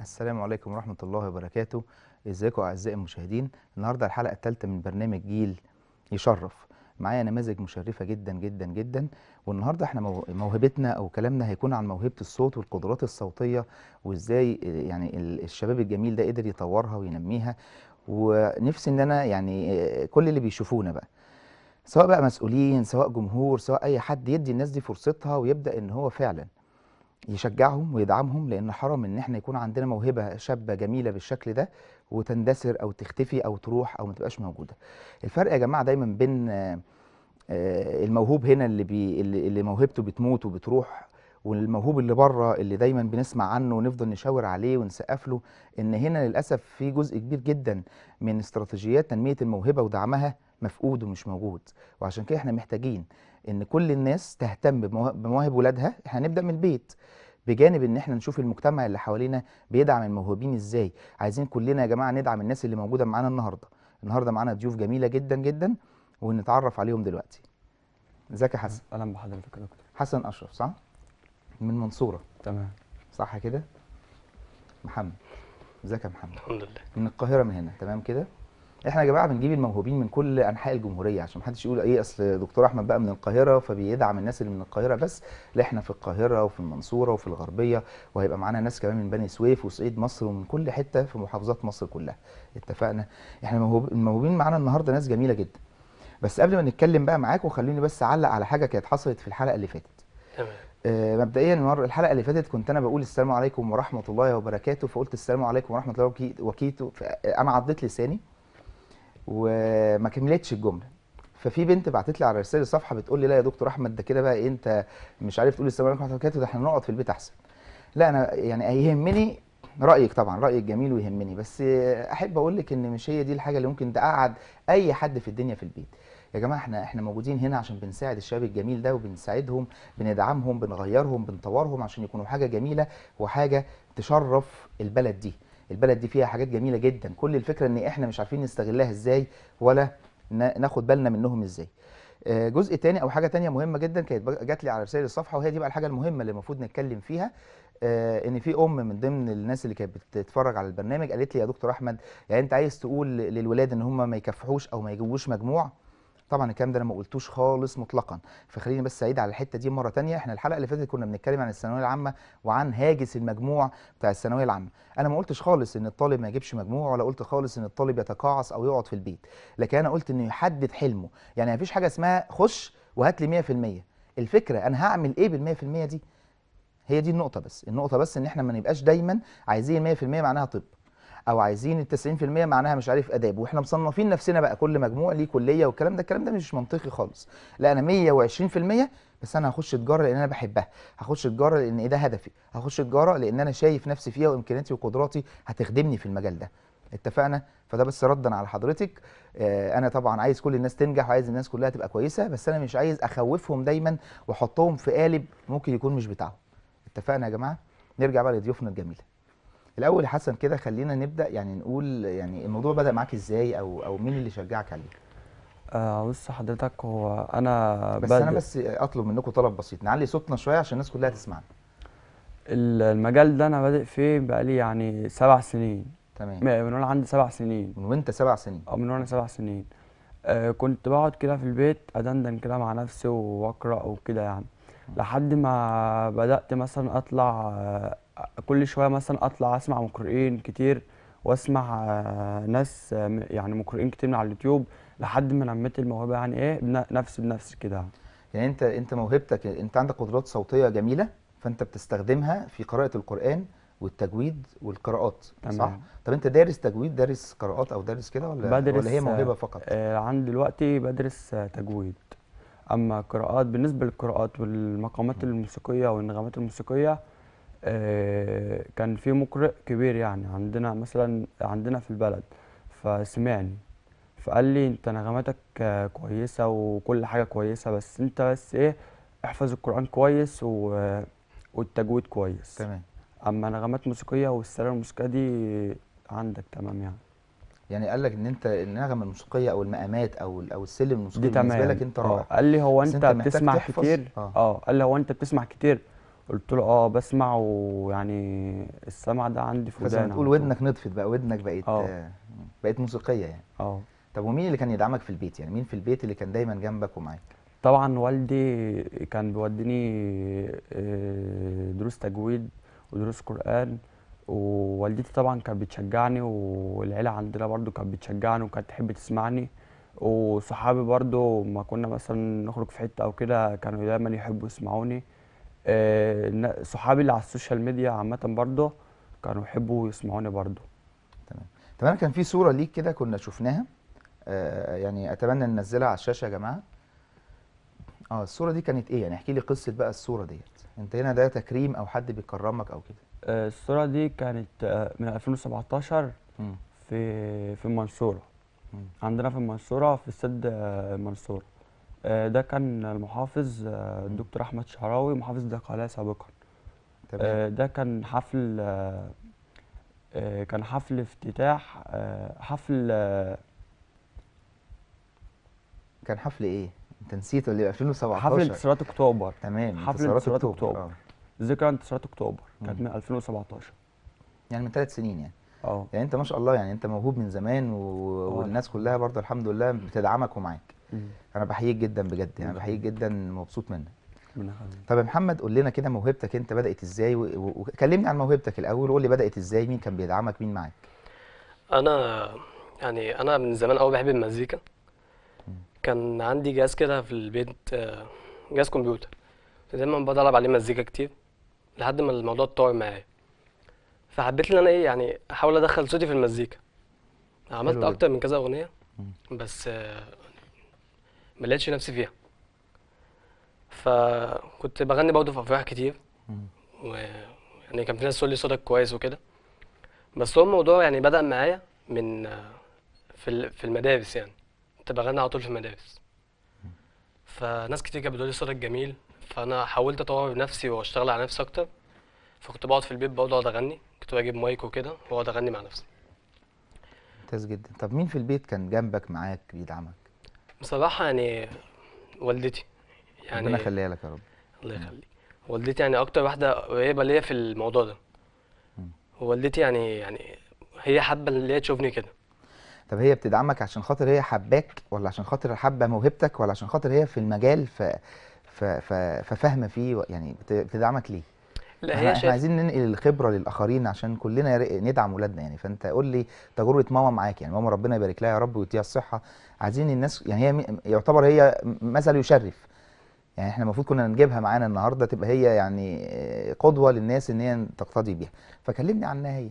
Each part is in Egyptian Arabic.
السلام عليكم ورحمة الله وبركاته ازيكم أعزائي المشاهدين النهاردة الحلقة الثالثة من برنامج جيل يشرف معايا نماذج مشرفة جدا جدا جدا والنهاردة احنا مو- موهبتنا أو كلامنا هيكون عن موهبة الصوت والقدرات الصوتية وازاي آه، يعني ال- الشباب الجميل ده قدر يطورها وينميها ونفسي ان انا يعني آه، كل اللي بيشوفونا بقى سواء بقى مسؤولين سواء جمهور سواء اي حد يدي الناس دي فرصتها ويبدأ ان هو فعلا يشجعهم ويدعمهم لان حرام ان احنا يكون عندنا موهبه شابه جميله بالشكل ده وتندثر او تختفي او تروح او ما تبقاش موجوده الفرق يا جماعه دايما بين آه، آه، الموهوب هنا اللي بي اللي اللي موهبته بتموت وبتروح والموهوب اللي بره اللي دايما بنسمع عنه ونفضل نشاور عليه ونسقف له ان هنا للاسف في جزء كبير جدا من استراتيجيات تنميه الموهبه ودعمها مفقود ومش موجود وعشان كده احنا محتاجين ان كل الناس تهتم بموا- بمواهب ولادها احنا هنبدا من البيت بجانب ان احنا نشوف المجتمع اللي حوالينا بيدعم الموهوبين ازاي عايزين كلنا يا جماعه ندعم الناس اللي موجوده معانا النهارده النهارده معانا ضيوف جميله جدا جدا ونتعرف عليهم دلوقتي ازيك يا حسن اهلا بحضرتك يا دكتور حسن اشرف صح من المنصوره تمام صح كده محمد ازيك يا محمد الحمد لله من القاهره من هنا تمام كده احنا يا جماعه بنجيب الموهوبين من كل انحاء الجمهوريه عشان محدش يقول ايه اصل دكتور احمد بقى من القاهره فبيدعم الناس اللي من القاهره بس لا احنا في القاهره وفي المنصوره وفي الغربيه وهيبقى معانا ناس كمان من بني سويف وصعيد مصر ومن كل حته في محافظات مصر كلها اتفقنا احنا الموهوب- الموهوبين معانا النهارده ناس جميله جدا بس قبل ما نتكلم بقى معاكم خليني بس اعلق على حاجه كانت حصلت في الحلقه اللي فاتت تمام آه، مبدئيا المره الحلقه اللي فاتت كنت انا بقول السلام عليكم ورحمه الله وبركاته فقلت السلام عليكم ورحمه الله وكي- وكيتو انا عضيت لساني وما كملتش الجمله ففي بنت بعتت لي على رساله صفحه بتقول لي لا يا دكتور احمد ده كده بقى إيه انت مش عارف تقول السلام عليكم ورحمه الله وبركاته ده احنا نقعد في البيت احسن لا انا يعني يهمني رايك طبعا رايك جميل ويهمني بس احب اقول لك ان مش هي دي الحاجه اللي ممكن تقعد اي حد في الدنيا في البيت يا جماعه احنا احنا موجودين هنا عشان بنساعد الشباب الجميل ده وبنساعدهم بندعمهم بنغيرهم بنطورهم عشان يكونوا حاجه جميله وحاجه تشرف البلد دي البلد دي فيها حاجات جميله جدا كل الفكره ان احنا مش عارفين نستغلها ازاي ولا نا- ناخد بالنا منهم ازاي آه، جزء تاني او حاجه تانية مهمه جدا كانت بق- جات لي على رسائل الصفحه وهي دي بقى الحاجه المهمه اللي المفروض نتكلم فيها آه، ان في ام من ضمن الناس اللي كانت بتتفرج على البرنامج قالت لي يا دكتور احمد يعني انت عايز تقول للولاد ان هم ما يكافحوش او ما يجيبوش مجموع طبعا الكلام ده انا ما قلتوش خالص مطلقا فخليني بس اعيد على الحته دي مره تانية احنا الحلقه اللي فاتت كنا بنتكلم عن الثانويه العامه وعن هاجس المجموع بتاع الثانويه العامه انا ما قلتش خالص ان الطالب ما يجيبش مجموع ولا قلت خالص ان الطالب يتقاعس او يقعد في البيت لكن انا قلت انه يحدد حلمه يعني ما فيش حاجه اسمها خش وهات لي 100% الفكره انا هعمل ايه بال 100% دي هي دي النقطه بس النقطه بس ان احنا ما نبقاش دايما عايزين 100% معناها طب او عايزين ال 90% معناها مش عارف اداب واحنا مصنفين نفسنا بقى كل مجموع ليه كليه والكلام ده الكلام ده مش منطقي خالص لا انا 120% بس انا هخش تجاره لان انا بحبها هخش تجاره لان إيه ده هدفي هخش تجاره لان انا شايف نفسي فيها وامكانياتي وقدراتي هتخدمني في المجال ده اتفقنا فده بس ردا على حضرتك آه، انا طبعا عايز كل الناس تنجح وعايز الناس كلها تبقى كويسه بس انا مش عايز اخوفهم دايما واحطهم في قالب ممكن يكون مش بتاعهم اتفقنا يا جماعه نرجع بقى لضيوفنا الجميله الاول يا حسن كده خلينا نبدا يعني نقول يعني الموضوع بدا معاك ازاي او او مين اللي شجعك عليه آه بص حضرتك هو انا بس انا بادئ- بس اطلب منكم طلب بسيط نعلي صوتنا شويه عشان الناس كلها تسمعنا ال- المجال ده انا بادئ فيه بقالي يعني سبع سنين تمام من من وانا عندي سبع سنين من وانت سبع سنين او من وانا سبع سنين آه كنت بقعد كده في البيت ادندن كده مع نفسي واقرا وكده يعني لحد ما بدات مثلا اطلع آه كل شويه مثلا اطلع اسمع مقرئين كتير واسمع آه ناس آه م- يعني مقرئين كتير من على اليوتيوب لحد ما نميت الموهبه يعني ايه بن- نفسي بنفسي كده يعني انت انت موهبتك انت عندك قدرات صوتيه جميله فانت بتستخدمها في قراءه القران والتجويد والقراءات صح تمام. طب انت دارس تجويد دارس قراءات او دارس كده ولا بدرس ولا هي موهبه فقط آه عندي دلوقتي بدرس آه تجويد اما قراءات بالنسبه للقراءات والمقامات الموسيقيه والنغمات الموسيقيه آه كان في مقرئ كبير يعني عندنا مثلا عندنا في البلد فسمعني فقال لي انت نغماتك آه كويسه وكل حاجه كويسه بس انت بس ايه احفظ القران كويس و والتجويد كويس تمام اما نغمات موسيقيه والسلالم الموسيقيه دي عندك تمام يعني يعني قال لك ان انت النغمه الموسيقيه او المقامات او او السلم الموسيقي دي بالنسبه تمام لك انت اه رائع قال لي هو بس انت أنت محتاج بتسمع تحفظ. كتير آه. اه قال لي هو انت بتسمع كتير قلت له اه بسمع ويعني السمع ده عندي في فزي وداني ما تقول على طول. ودنك نطفت بقى ودنك بقت اه. آه، بقت موسيقيه يعني اه طب ومين اللي كان يدعمك في البيت يعني مين في البيت اللي كان دايما جنبك ومعاك طبعا والدي كان بيوديني آه، دروس تجويد ودروس قرآن ووالدتي طبعا كانت بتشجعني والعيلة عندنا برضو كانت بتشجعني وكانت تحب تسمعني وصحابي برضو ما كنا مثلا نخرج في حتة أو كده كانوا دايما يحبوا يسمعوني آه، النا- صحابي اللي على السوشيال ميديا عامة برضو كانوا يحبوا يسمعوني برضو طب انا كان في صوره ليك كده كنا شفناها آه، يعني اتمنى ننزلها على الشاشه يا جماعه اه الصوره دي كانت ايه يعني احكي لي قصه بقى الصوره ديت انت هنا ده تكريم او حد بيكرمك او كده آه، الصورة دي كانت آه، من 2017 مم. في في المنصورة مم. عندنا في المنصورة في استاد آه، المنصورة آه، ده كان المحافظ آه، الدكتور أحمد شعراوي محافظ الدقهلية سابقا تمام آه، ده كان حفل آه، آه، كان حفل افتتاح آه، حفل آه، كان حفل ايه انت نسيت ولا إيه؟ 2017 حفل انتصارات أكتوبر تمام حفل انتصارات انتصارات اكتوبر أكتوبر. اه ذكرى انتصارات أكتوبر كانت مم. من 2017 يعني من ثلاث سنين يعني اه يعني انت ما شاء الله يعني انت موهوب من زمان و... والناس كلها برضه الحمد لله بتدعمك ومعاك مم. انا بحييك جدا بجد يعني الله بحييك جدا مبسوط منك ربنا يخليك. طب يا محمد قول لنا كده موهبتك انت بدأت ازاي و- و- وكلمني عن موهبتك الاول وقول لي بدأت ازاي مين كان بيدعمك مين معاك انا يعني انا من زمان قوي بحب المزيكا كان عندي جهاز كده في البيت آه، جهاز كمبيوتر كنت دايما بقعد العب عليه مزيكا كتير لحد ما الموضوع اتطور معايا فحبيت ان انا ايه يعني احاول ادخل صوتي في المزيكا عملت حلو جدا. اكتر من كذا اغنيه مم. بس آه، ما لقيتش نفسي فيها فكنت بغني برضه في افراح كتير مم. و يعني كان في ناس تقول لي صوتك كويس وكده بس هو الموضوع يعني بدأ معايا من آه، في ال- في المدارس يعني كنت بغني على طول في المدارس فناس كتير كانت بتقول لي صوتك جميل فانا حاولت اطور نفسي واشتغل على نفسي اكتر فكنت بقعد في البيت برضه اقعد اغني كنت بجيب مايك وكده واقعد اغني مع نفسي ممتاز جدا طب مين في البيت كان جنبك معاك بيدعمك بصراحة يعني والدتي ربنا يعني يخليها لك يا رب الله يخليك والدتي يعني اكتر واحده قريبه ليا في الموضوع ده مم. والدتي يعني يعني هي حابه ان هي تشوفني كده طب هي بتدعمك عشان خاطر هي حباك ولا عشان خاطر حابه موهبتك ولا عشان خاطر هي في المجال ف ف ف ففاهمه فيه و- يعني بت- بتدعمك ليه لا احنا, هي احنا شايف عايزين ننقل الخبره للاخرين عشان كلنا يا ري- ندعم ولادنا يعني فانت قول لي تجربه ماما معاك يعني ماما ربنا يبارك لها يا رب ويديها الصحه عايزين الناس يعني هي م- يعتبر هي مثل يشرف يعني احنا المفروض كنا نجيبها معانا النهارده تبقى هي يعني آه، قدوه للناس ان هي تقتدي بيها فكلمني عنها هي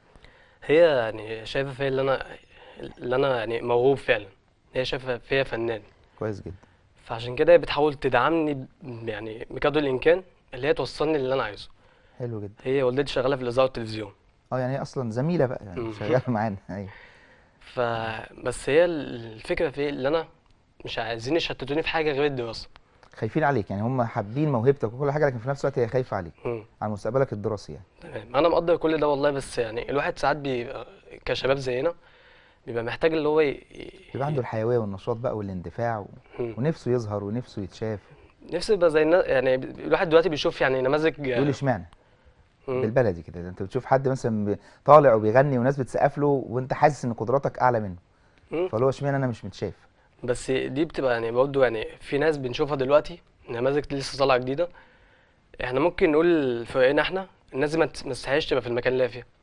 هي يعني شايفه فيا اللي انا اللي انا يعني موهوب فعلا هي شايفه فيا فنان كويس جدا فعشان كده هي بتحاول تدعمني ب- يعني بقدر الامكان اللي هي توصلني للي انا عايزه حلو جدا هي والدتي شغاله في الاذاعه والتلفزيون اه يعني هي اصلا زميله بقى يعني مم. شغاله معانا ايوه ف بس هي الفكره في إيه؟ اللي انا مش عايزين يشتتوني في حاجه غير الدراسه خايفين عليك يعني هم حابين موهبتك وكل حاجه لكن في نفس الوقت هي خايفه عليك مم. على مستقبلك الدراسي يعني تمام انا مقدر كل ده والله بس يعني الواحد ساعات بيبقى كشباب زينا بيبقى محتاج اللي هو ي... يبقى عنده الحيويه والنشاط بقى والاندفاع و... مم. ونفسه يظهر ونفسه يتشاف نفسي يبقى زي الناس يعني الواحد دلوقتي بيشوف يعني نماذج يقول اشمعنى مم. بالبلدي كده ده انت بتشوف حد مثلا ب- طالع وبيغني وناس بتسقف له وانت حاسس ان قدراتك اعلى منه مم. فاللي هو اشمعنى انا مش متشاف بس دي بتبقى يعني برضه يعني في ناس بنشوفها دلوقتي نماذج لسه طالعه جديده احنا ممكن نقول في راينا احنا الناس دي ما تس- ما تستحقش تبقى في المكان اللي هي فيه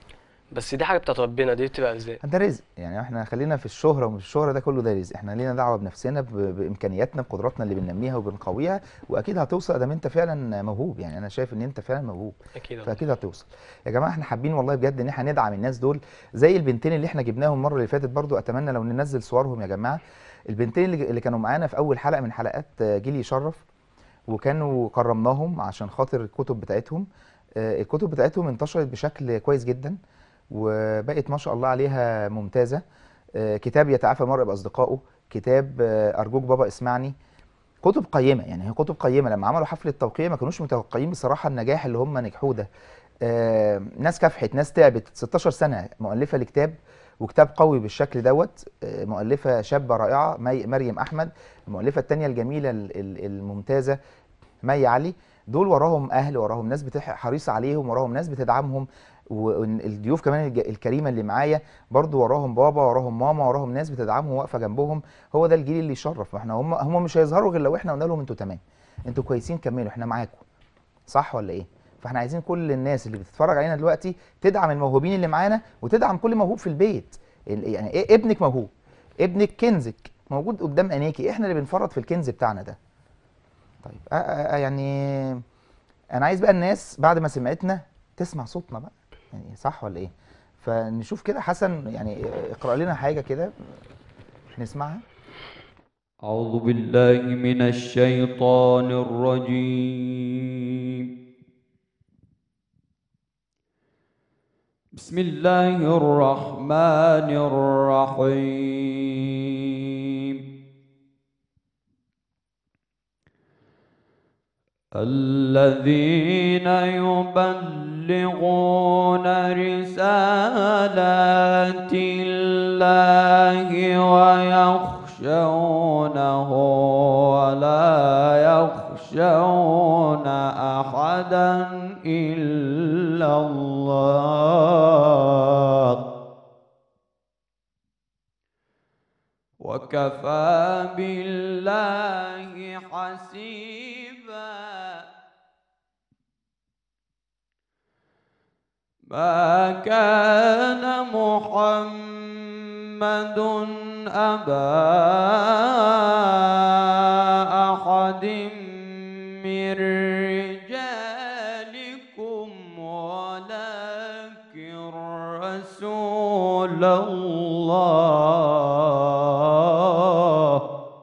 بس دي حاجه بتاعت ربنا دي بتبقى ارزاق ده رزق يعني احنا خلينا في الشهره ومش الشهره ده كله ده رزق احنا لينا دعوه بنفسنا ب... بامكانياتنا بقدراتنا اللي بننميها وبنقويها واكيد هتوصل ادام انت فعلا موهوب يعني انا شايف ان انت فعلا موهوب اكيد والله. فاكيد هتوصل يا جماعه احنا حابين والله بجد ان احنا ندعم الناس دول زي البنتين اللي احنا جبناهم المره اللي فاتت برضو اتمنى لو ننزل صورهم يا جماعه البنتين اللي اللي كانوا معانا في اول حلقه من حلقات آه، جيل يشرف وكانوا كرمناهم عشان خاطر الكتب بتاعتهم آه، الكتب بتاعتهم انتشرت بشكل كويس جدا وبقت ما شاء الله عليها ممتازه آه، كتاب يتعافى المرء باصدقائه كتاب آه، ارجوك بابا اسمعني كتب قيمه يعني هي كتب قيمه لما عملوا حفله توقيع ما كانوش متوقعين بصراحه النجاح اللي هم نجحوه ده آه، ناس كافحت ناس تعبت 16 سنه مؤلفه لكتاب وكتاب قوي بالشكل دوت آه، مؤلفه شابه رائعه مي مريم احمد المؤلفه الثانيه الجميله ال- ال- الممتازه مي علي دول وراهم اهل وراهم ناس بتح- حريصه عليهم وراهم ناس بتدعمهم والضيوف كمان الج- الكريمه اللي معايا برضو وراهم بابا وراهم ماما وراهم ناس بتدعمهم واقفه جنبهم هو ده الجيل اللي يشرف احنا هم هم مش هيظهروا غير لو احنا قلنا لهم انتوا تمام انتوا كويسين كملوا احنا معاكم صح ولا ايه فاحنا عايزين كل الناس اللي بتتفرج علينا دلوقتي تدعم الموهوبين اللي معانا وتدعم كل موهوب في البيت ال- يعني ايه ابنك موهوب ابنك كنزك موجود قدام عينيكي احنا اللي بنفرط في الكنز بتاعنا ده طيب آه آه آه يعني انا عايز بقى الناس بعد ما سمعتنا تسمع صوتنا بقى يعني صح ولا ايه فنشوف كده حسن يعني اقرا لنا حاجه كده نسمعها أعوذ بالله من الشيطان الرجيم بسم الله الرحمن الرحيم الذين يبلغون رسالات الله ويخشونه ولا يخشون أحدا إلا الله وكفى بالله حسيبا ما كان محمد أبا أحد من رجالكم ولكن رسول الله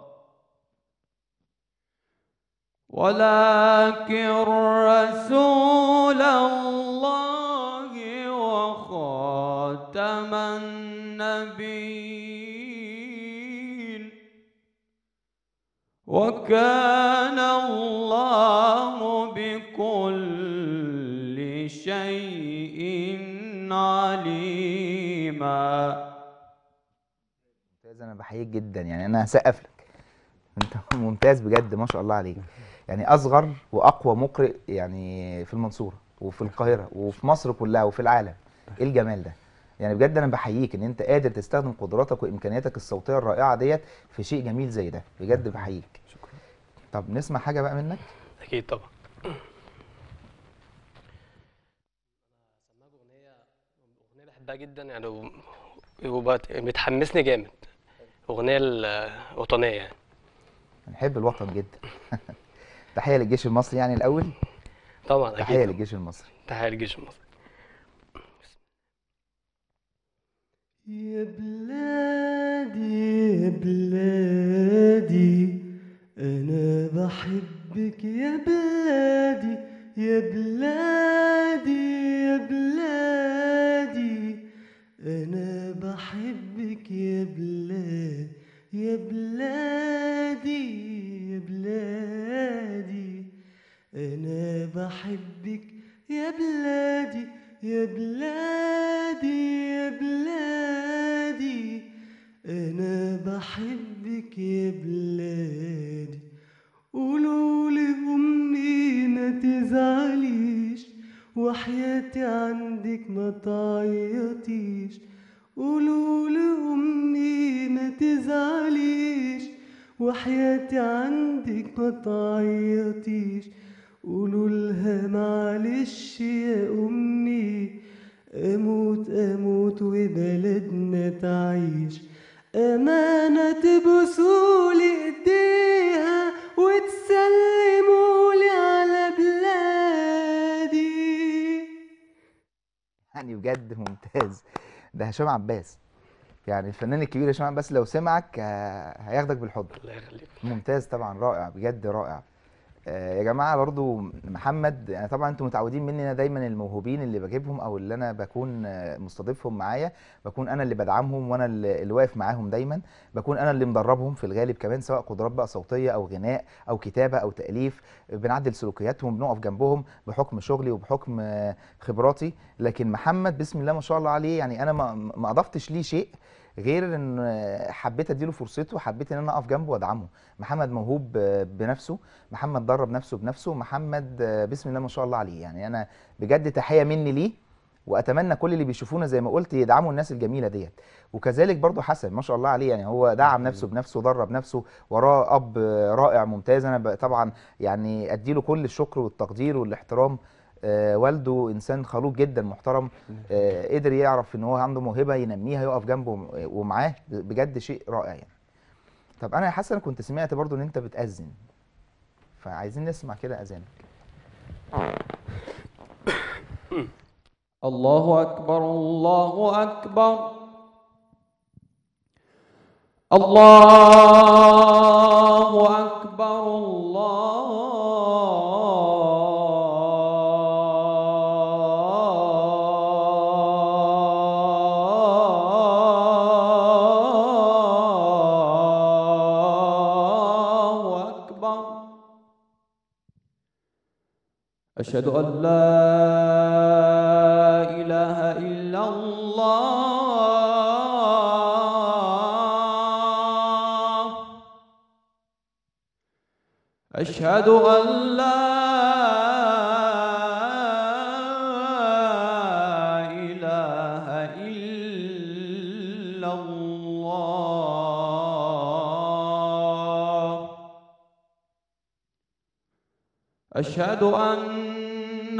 ولكن رسول الله وخاتم النبيين وكان الله بكل شيء عليما ممتاز انا بحييك جدا يعني انا هسقف لك انت ممتاز بجد ما شاء الله عليك يعني اصغر واقوى مقرئ يعني في المنصوره وفي القاهره وفي مصر كلها وفي العالم ايه الجمال ده يعني بجد انا بحييك ان انت قادر تستخدم قدراتك وامكانياتك الصوتيه الرائعه ديت في شيء جميل زي ده بجد بحييك شكرا طب نسمع حاجه بقى منك اكيد طبعا سمعت اغنيه اغنيه بحبها جدا يعني و- وبت- بتحمسني جامد اغنيه الوطنيه يعني نحب الوطن جدا تحيه للجيش المصري يعني الاول طبعا اكيد تحيه طبعاً. للجيش المصري تحيه للجيش المصري يا بلادي يا بلادي أنا بحبك يا بلادي يا بلادي يا بلادي أنا بحبك يا بلاد يا بلادي يا بلادي أنا بحبك يا بلادي يا بلادي يا بلادي أنا بحبك يا بلادي قولوا لأمي ما تزعليش وحياتي عندك ما تعيطيش قولوا لأمي ما تزعليش وحياتي عندك ما تعيطيش قولوا لها معلش يا أمي أموت أموت وبلدنا تعيش أمانة تبوسولي إيديها وتسلمولي على بلادي يعني بجد ممتاز ده هشام عباس يعني الفنان الكبير هشام عباس لو سمعك آه، هياخدك بالحضن الله يخليك ممتاز طبعا رائع بجد رائع آه، يا جماعه برضو محمد يعني طبعا انتم متعودين مني انا دايما الموهوبين اللي بجيبهم او اللي انا بكون آه، مستضيفهم معايا بكون انا اللي بدعمهم وانا اللي اللي واقف معاهم دايما بكون انا اللي مدربهم في الغالب كمان سواء قدرات بقى صوتيه او غناء او كتابه او تاليف بنعدل سلوكياتهم بنقف جنبهم بحكم شغلي وبحكم آه، خبراتي لكن محمد بسم الله ما شاء الله عليه يعني انا ما ما اضفتش ليه شيء غير ان آه، حبيت اديله فرصته وحبيت ان انا اقف جنبه وادعمه محمد موهوب آه، بنفسه محمد درب نفسه بنفسه محمد آه، بسم الله ما شاء الله عليه يعني انا بجد تحيه مني ليه واتمنى كل اللي بيشوفونا زي ما قلت يدعموا الناس الجميله ديت وكذلك برضو حسن ما شاء الله عليه يعني هو دعم نفسه بنفسه درب نفسه وراه اب رائع ممتاز انا ب- طبعا يعني اديله كل الشكر والتقدير والاحترام آه، والده انسان خلوق جدا محترم آه، قدر يعرف ان هو عنده موهبه ينميها يقف جنبه ومعاه بجد شيء رائع يعني طب انا يا حسن كنت سمعت برضو ان انت بتأذن فعايزين نسمع كده اذانك الله أكبر الله أكبر الله أكبر الله أكبر أشهد أن لا إله إلا الله أشهد أن لا إله إلا الله أشهد أن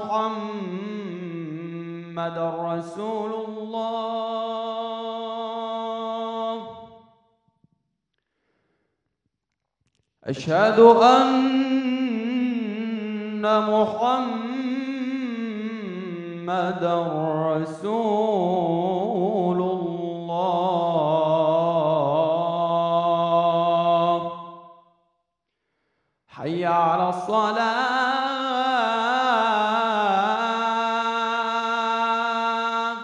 محمد رسول الله أشهد أن محمد رسول الله حي على الصلاة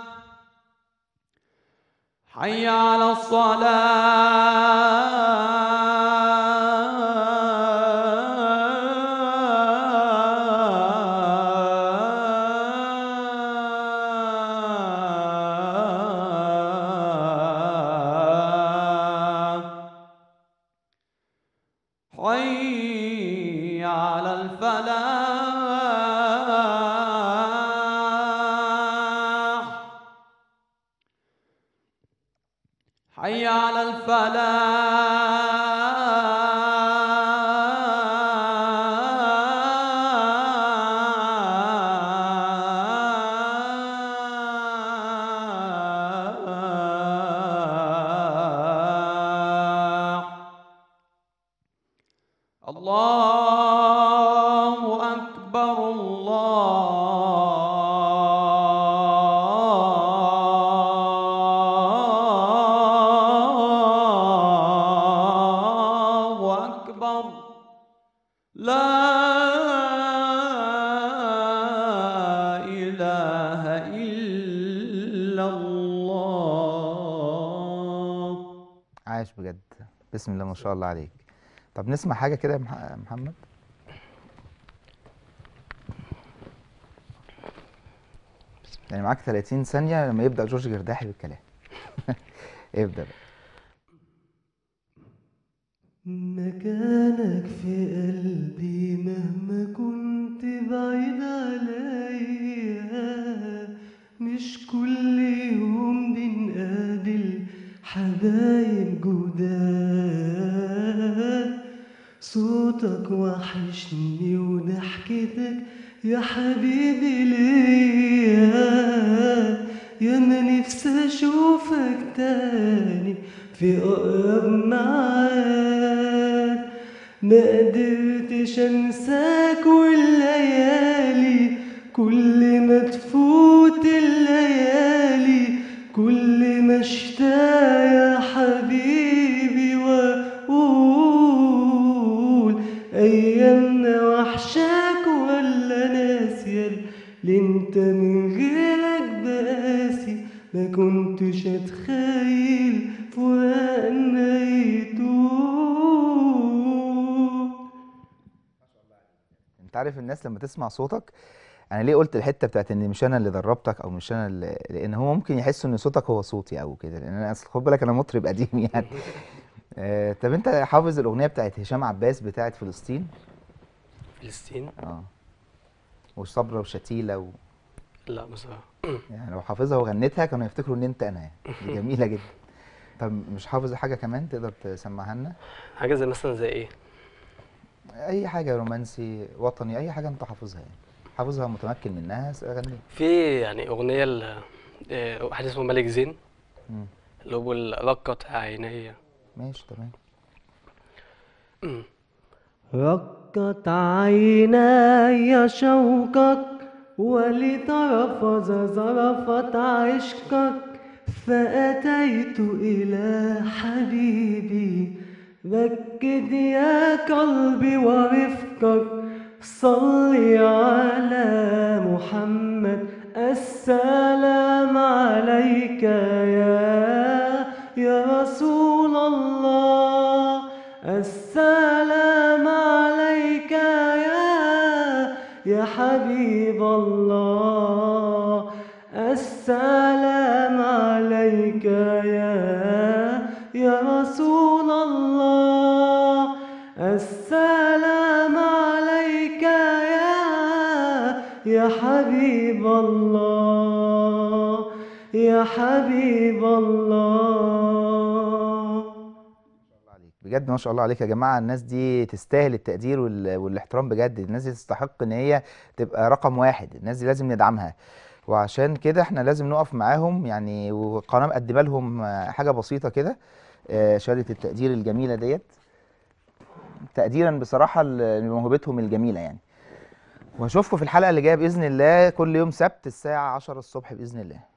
حي على الصلاة حي على الفلاح حي على الفلاح الله أكبر الله أكبر لا إله إلا الله عاش بجد بسم الله ما شاء الله عليك طب نسمع حاجه كده يا مح- محمد يعني معاك 30 ثانيه لما يبدا جورج جرداحي بالكلام ابدا بقى مكانك في قلبي مهما كنت بعيد عليا مش كل يوم بنقابل حبايب جداد صوتك وحشني وضحكتك يا حبيبي ليا يا ما نفسي اشوفك تاني في اقرب ميعاد ما قدرتش انساك والليالي كل ما تفوت الليالي كل ما اشتاق يا حبيبي واقول ايامنا وحشاك ولا ناسيه اللي انت من غيرك بقاسي ما كنتش اتخيل فراقنا يطول انت عارف الناس لما تسمع صوتك انا ليه قلت الحته بتاعت ان مش انا اللي دربتك او مش انا اللي لان هو ممكن يحس ان صوتك هو صوتي او كده لان انا اصل خد بالك انا مطرب قديم يعني آه طب انت حافظ الاغنيه بتاعت هشام عباس بتاعت فلسطين فلسطين اه وصبرا وشتيله و... لا بصراحة يعني لو حافظها وغنيتها كانوا يفتكروا ان انت انا يعني دي جميله جدا طب مش حافظ حاجه كمان تقدر تسمعها لنا حاجة زي مثلا زي ايه اي حاجه رومانسي وطني اي حاجه انت حافظها يعني حافظها متمكن منها غنيها في يعني أغنية ل آه، واحد اسمه ملك زين مم. اللي هو بيقول رقت عيني ماشي تمام رقت عيناي شوقك ولطرف زرفت عشقك فأتيت إلى حبيبي ركد يا قلبي ورفقك صل على محمد السلام عليك يا يا رسول الله السلام عليك يا يا حبيب الله السلام عليك يا يا رسول الله السلام عليك يا يا حبيب الله يا حبيب الله الله عليك بجد ما شاء الله عليك يا جماعه الناس دي تستاهل التقدير وال... والاحترام بجد الناس دي تستحق ان هي تبقى رقم واحد الناس دي لازم ندعمها وعشان كده احنا لازم نقف معاهم يعني والقناه مقدمه لهم آه، حاجه بسيطه كده آه، شهاده التقدير الجميله ديت تقديرا بصراحه ل- لموهبتهم الجميله يعني واشوفكم في الحلقه اللي جايه باذن الله كل يوم سبت الساعه 10 الصبح باذن الله